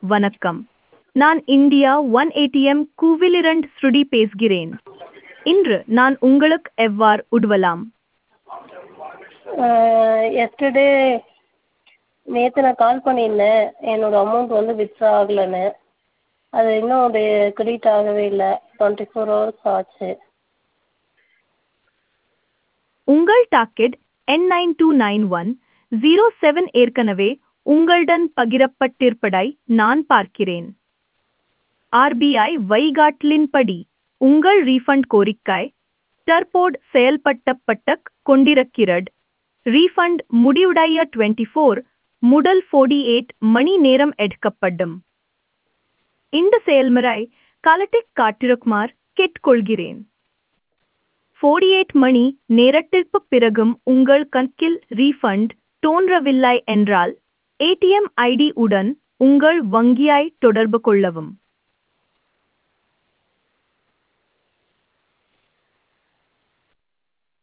வணக்கம் நான் India one ATM கூவிலிரண்ட் ஸ்ருடி பேசுகிறேன் இன்று நான் உங்களுக்கு எவ்வாறு உதவலாம் எஸ்டர்டே நேற்று நான் கால் பண்ணியிருந்தேன் என்னோடய அமௌண்ட் வந்து வித்ட்ரா ஆகலைன்னு அது இன்னும் அது கிரெடிட் ஆகவே இல்லை டுவெண்ட்டி ஃபோர் ஹவர்ஸ் ஆச்சு உங்கள் docket N nine two nine one zero seven ஏற்கனவே உங்களுடன் பகிரப்பட்டிருப்பதை நான் பார்க்கிறேன் ஆர்பிஐ வழிகாட்டலின்படி உங்கள் ரீஃபண்ட் கோரிக்கை தற்போது செயல்பட்டப்பட்ட கொண்டிருக்கிறது ரீஃபண்ட் முடிவுடைய டுவெண்ட்டி ஃபோர் முதல் ஃபோர்டி எயிட் மணி நேரம் எடுக்கப்படும் இந்த செயல்முறை காலத்திற்கு காட்டிருக்குமாறு கேட்டுக்கொள்கிறேன் ஃபோர்டி எயிட் மணி நேரத்திற்குப் பிறகும் உங்கள் கணக்கில் ரீஃபண்ட் தோன்றவில்லை என்றால் ஏடிஎம் ஐடி உடன் உங்கள் வங்கியை தொடர்பு கொள்ளவும்